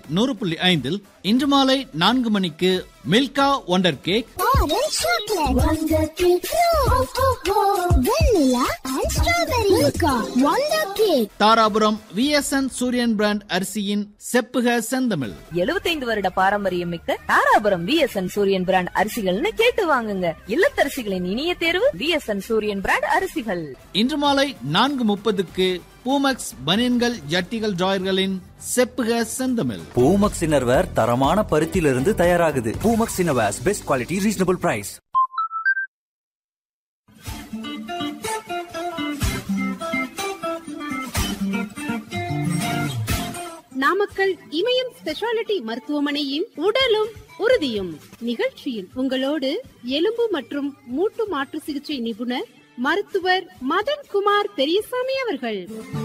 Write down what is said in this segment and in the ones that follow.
நூறு புள்ளி ஐந்தில் இன்று மாலை நான்கு மணிக்கு Milka wonder cake Orange chocolate. Wonder cake. Oh, oh, oh. Vanilla and strawberry. Milka. Wonder cake. Dharapuram VSN Suriyan brand அரிசியின் செப்புக செந்தமிழ் எழுபத்தைந்து வருட பாரம்பரியம் மிக்க தாராபுரம் விஎஸ்என் சூரியன் பிராண்ட் அரிசிகள்னு கேட்டு வாங்குங்க இல்லத்தரசிகளின் இனிய தேர்வு விஎஸ்என் சூரியன் பிராண்ட் அரிசிகள் இன்று மாலை நான்கு முப்பதுக்கு பூமக்ஸ் பனியன்கள் ஜட்டிகள் டிராயர்களின் செப்புக செந்தமிழ் பூமக்ஸ் இன்னர்வேர் தரமான பருத்தியிலிருந்து தயாராகுது பூமக்ஸ் innerwears best quality reasonable price Namakkal Imayam speciality மருத்துவமனையின் உடலும் உறுதியும் நிகழ்ச்சியில் உங்களோடு எலும்பு மற்றும் மூட்டு மாற்று சிகிச்சை நிபுணர் மருத்துவர் மதன்குமார் பெரியசாமி அவர்கள்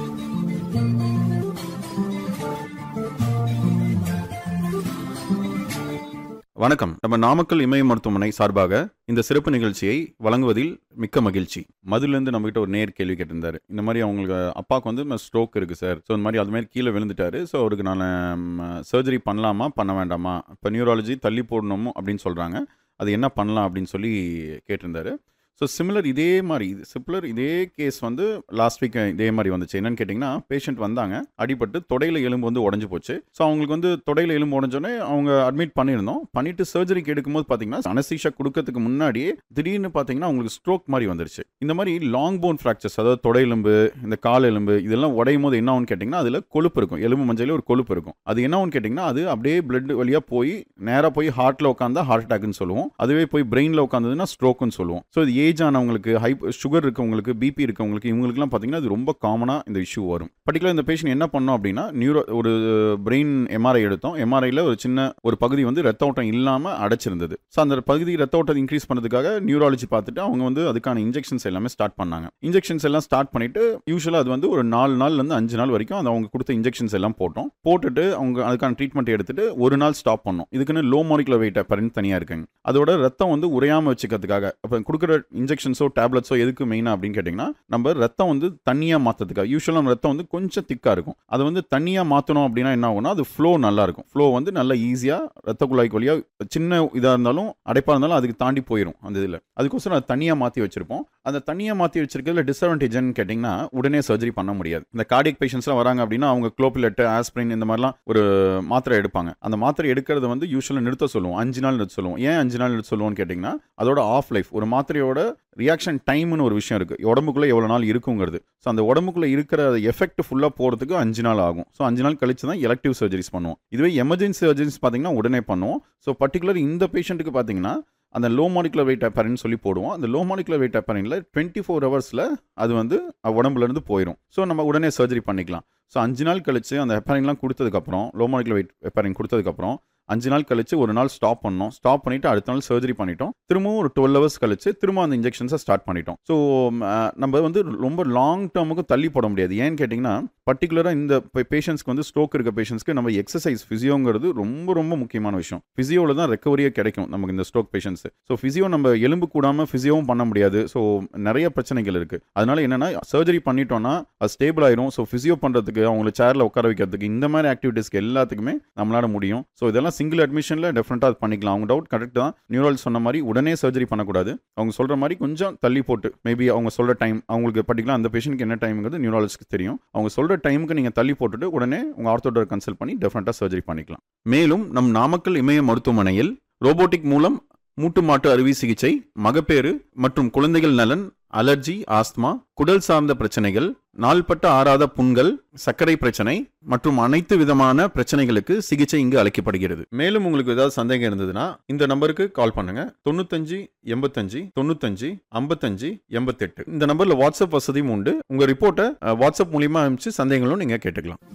வணக்கம் நம்ம நாமக்கல் இமய மருத்துவமனை சார்பாக இந்த சிறப்பு நிகழ்ச்சியை வழங்குவதில் மிக்க மகிழ்ச்சி மதுலேருந்து நம்மகிட்ட ஒரு நேர் கேள்வி கேட்டிருந்தாரு இந்த மாதிரி அவங்களுக்கு அப்பாவுக்கு வந்து ஸ்ட்ரோக் இருக்குது சார் ஸோ இந்த மாதிரி அது மாதிரி கீழே விழுந்துட்டாரு ஸோ அவருக்கு நான் சர்ஜரி பண்ணலாமா பண்ண வேண்டாமா இப்போ நியூராலஜி தள்ளி போடணுமோ அப்படின்னு சொல்கிறாங்க அது என்ன பண்ணலாம் அப்படின்னு சொல்லி கேட்டிருந்தாரு ஸோ சிமிலர் இதே மாதிரி இது சிமிலர் இதே கேஸ் வந்து லாஸ்ட் வீக் இதே மாதிரி வந்துச்சு என்னன்னு கேட்டிங்கன்னா பேஷண்ட் வந்தாங்க அடிபட்டு தொடையில் எலும்பு வந்து உடஞ்சி போச்சு ஸோ அவங்களுக்கு வந்து தொடையில் எலும்பு உடஞ்சோடனே அவங்க அட்மிட் பண்ணியிருந்தோம் பண்ணிட்டு சர்ஜரிக்கு எடுக்கும்போது பார்த்தீங்கன்னா அனசீஷா கொடுக்கறதுக்கு முன்னாடியே திடீர்னு பார்த்தீங்கன்னா அவங்களுக்கு ஸ்ட்ரோக் மாதிரி வந்துருச்சு இந்த மாதிரி லாங் போன் ஃப்ராக்சர்ஸ் அதாவது தொடை எலும்பு இந்த கால் எலும்பு இதெல்லாம் உடையும் போது என்ன ஆகும்னு கேட்டிங்கன்னா அதில் கொழுப்பு இருக்கும் எலும்பு மஞ்சள் ஒரு கொழுப்பு இருக்கும் அது என்ன ஆகும்னு கேட்டிங்கன்னா அது அப்படியே பிளட் வழியாக போய் நேராக போய் ஹார்ட்டில் உட்காந்தா ஹார்ட் அட்டாக்னு சொல்லுவோம் அதுவே போய் பிரெயினில் உட்காந்ததுன்னா ஸ்ட்ரோக்குன்னு சொல்லுவோம் ஸோ இது ஏஜ் ஆனவங்களுக்கு ஹை சுகர் இருக்கவங்களுக்கு பிபி இருக்கவங்களுக்கு இவங்களுக்குலாம் பார்த்தீங்கன்னா அது ரொம்ப காமனாக இந்த இஷ்யூ வரும் பர்டிகுலர் இந்த பேஷண்ட் என்ன பண்ணோம் அப்படின்னா நியூரோ ஒரு பிரெயின் எம்ஆர்ஐ எடுத்தோம் எம்ஆர்ஐயில் ஒரு சின்ன ஒரு பகுதி வந்து ரத்த ஓட்டம் இல்லாமல் அடைச்சிருந்தது ஸோ அந்த பகுதி ரத்த ஓட்டம் இன்க்ரீஸ் பண்ணதுக்காக நியூராலஜி பார்த்துட்டு அவங்க வந்து அதுக்கான இன்ஜெக்ஷன்ஸ் எல்லாமே ஸ்டார்ட் பண்ணாங்க இன்ஜெக்ஷன்ஸ் எல்லாம் ஸ்டார்ட் பண்ணிட்டு யூஸ்வலாக அது வந்து ஒரு நாலு நாள்லேருந்து அஞ்சு நாள் வரைக்கும் அது அவங்க கொடுத்த இன்ஜெக்ஷன்ஸ் எல்லாம் போட்டோம் போட்டுட்டு அவங்க அதுக்கான ட்ரீட்மெண்ட் எடுத்துட்டு ஒரு நாள் ஸ்டாப் பண்ணோம் இதுக்குன்னு லோ மாலிகுலர் வெயிட் பரிந்து தனியாக இருக்குங்க அதோட ரத்தம் வந்து உறையாமல் வச்சுக்கிறதுக்காக அப்போ கொடுக்குற இன்ஜெக்ஷன்ஸோ டேப்லெட்ஸோ எதுக்கு மெயினாக அப்படின்னு கேட்டிங்கன்னா நம்ம ரத்தம் வந்து தண்ணியாக மாற்றுறதுக்காக யூஸ்வலாக நம்ம ரத்தம் வந்து கொஞ்சம் திக்காக இருக்கும் அதை வந்து தண்ணியாக மாற்றணும் அப்படின்னா என்ன ஆகும்னா அது ஃப்ளோ நல்லா இருக்கும் ஃப்ளோ வந்து நல்லா ஈஸியாக ரத்த குழாய்க்கு வழியாக சின்ன இதாக இருந்தாலும் அடைப்பாக இருந்தாலும் அதுக்கு தாண்டி போயிடும் அந்த இதில் அதுக்கோசரம் அதை தனியாக மாற்றி வச்சிருப்போம் அந்த தனியாக மாற்றி வச்சிருக்கிறதுல டிஸ்அட்வான்டேஜ்னு கேட்டிங்கன்னா உடனே சர்ஜரி பண்ண முடியாது இந்த கார்டியக் பேஷண்ட்ஸ்லாம் வராங்க அப்படின்னா அவங்க குளோபிலெட் ஆஸ்பிரின் இந்த மாதிரிலாம் ஒரு மாத்திரை எடுப்பாங்க அந்த மாத்திரை எடுக்கிறது வந்து யூஸ்வலாக நிறுத்த சொல்லுவோம் அஞ்சு நாள் நிறுத்த சொல்லுவோம் ஏன் அஞ்சு நாள் நிறுத்த சொல்லுவோம்னு கேட்டிங்கன்னா அதோட ஆஃப் லைஃப் ஒரு மாத்திரையோட ரியாக்ஷன் டைம்னு ஒரு விஷயம் இருக்குது உடம்புக்குள்ளே எவ்வளோ நாள் இருக்குங்கிறது ஸோ அந்த உடம்புக்குள்ளே இருக்கிற எஃபெக்ட் ஃபுல்லாக போகிறதுக்கு அஞ்சு நாள் ஆகும் ஸோ அஞ்சு நாள் கழிச்சு தான் எலக்டிவ் சர்ஜரிஸ் பண்ணுவோம் இதுவே எமர்ஜென்சி சர்ஜரிஸ் பார்த்தீங்கன்னா உடனே பண்ணுவோம் ஸோ பர்டிகுலர் இந்த பேஷண்ட்டுக்கு பார்த்தீங்கன்னா அந்த லோ மாலிகுலர் வெயிட் அப்பரின்னு சொல்லி போடுவோம் அந்த லோ மாலிகுலர் வெயிட் அப்பரின்ல டுவெண்ட்டி ஃபோர் ஹவர்ஸில் அது வந்து உடம்புலேருந்து போயிடும் ஸோ நம்ம உடனே சர்ஜரி பண்ணிக்கலாம் ஸோ அஞ்சு நாள் கழிச்சு அந்த ஹெப்பரின்லாம் கொடுத்ததுக்கப்புறம் லோ மாலிகுலர் வெயிட் ஹெப்பரின் கொடுத்ததுக்கப்புறம் அஞ்சு நாள் கழிச்சு ஒரு நாள் ஸ்டாப் பண்ணோம் ஸ்டாப் பண்ணிட்டு அடுத்த நாள் சர்ஜரி பண்ணிட்டோம் திரும்பவும் ஒரு டுவெல் ஹவர்ஸ் கழிச்சு திரும்ப அந்த இன்ஜெக்ஷன்ஸை ஸ்டார்ட் பண்ணிட்டோம் ஸோ நம்ம வந்து ரொம்ப லாங் டேர்முக்கு தள்ளி போட முடியாது ஏன்னு கேட்டிங்கன்னா பர்டிகுலராக இந்த பேஷண்ட்ஸ்க்கு வந்து ஸ்ட்ரோக் இருக்க பேஷண்ட்ஸ்க்கு நம்ம எக்ஸசைஸ் ஃபிசியோங்கிறது ரொம்ப ரொம்ப முக்கியமான விஷயம் ஃபிசியோவில் தான் ரெக்கவரியே கிடைக்கும் நமக்கு இந்த ஸ்ட்ரோக் பேஷண்ட்ஸ் ஸோ ஃபிசியோ நம்ம எலும்பு கூடாமல் ஃபிசியோவும் பண்ண முடியாது ஸோ நிறைய பிரச்சனைகள் இருக்குது அதனால என்னன்னா சர்ஜரி பண்ணிட்டோம்னா அது ஸ்டேபிள் ஆயிரும் ஸோ ஃபிசியோ பண்ணுறதுக்கு அவங்களை சேரில் உட்கார வைக்கிறதுக்கு இந்த மாதிரி ஆக்டிவிட்டீஸ்க்கு எல்லாத்துக்குமே நம்மளால முடியும் ஸோ இதெல்லாம் சிங்கிள் அட்மிஷனில் டெஃபினட்டாக அது பண்ணிக்கலாம் அவங்க டவுட் கரெக்ட் தான் நியூரல் சொன்ன மாதிரி உடனே சர்ஜரி பண்ணக்கூடாது அவங்க சொல்கிற மாதிரி கொஞ்சம் தள்ளி போட்டு மேபி அவங்க சொல்கிற டைம் அவங்களுக்கு பர்டிகுலர் அந்த பேஷண்ட்க்கு என்ன டைம்ங்கிறது நியூராலஜிக்கு தெரியும் அவங்க சொல்கிற டைமுக்கு நீங்கள் தள்ளி போட்டுட்டு உடனே உங்கள் ஆர்த்தோடர் கன்சல்ட் பண்ணி டெஃபினட்டாக சர்ஜரி பண்ணிக்கலாம் மேலும் நம் நாமக்கல் இமய மருத்துவமனையில் ரோபோட்டிக் மூலம் மூட்டு மாட்டு அறுவை சிகிச்சை மகப்பேறு மற்றும் குழந்தைகள் நலன் அலர்ஜி ஆஸ்துமா குடல் சார்ந்த பிரச்சனைகள் நாள்பட்ட ஆறாத புண்கள் சர்க்கரை பிரச்சனை மற்றும் அனைத்து விதமான பிரச்சனைகளுக்கு சிகிச்சை இங்கு அளிக்கப்படுகிறது மேலும் உங்களுக்கு ஏதாவது சந்தேகம் இருந்ததுன்னா இந்த நம்பருக்கு கால் பண்ணுங்க தொண்ணூத்தஞ்சு எண்பத்தஞ்சு தொண்ணூத்தஞ்சு ஐம்பத்தஞ்சு எண்பத்தெட்டு இந்த நம்பர்ல வாட்ஸ்அப் வசதியும் உண்டு உங்க ரிப்போர்ட்டை அஹ், வாட்ஸ்அப் மூலியமா அனுப்பிச்சு சந்தேகங்களும் நீங்க கேட்டுக்கலாம்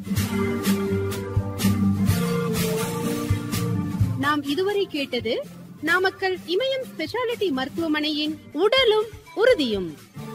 நாம் இதுவரை கேட்டது நாமக்கல் இமயம் ஸ்பெஷாலிட்டி மருத்துவமனையின் உடலும் உறுதியும்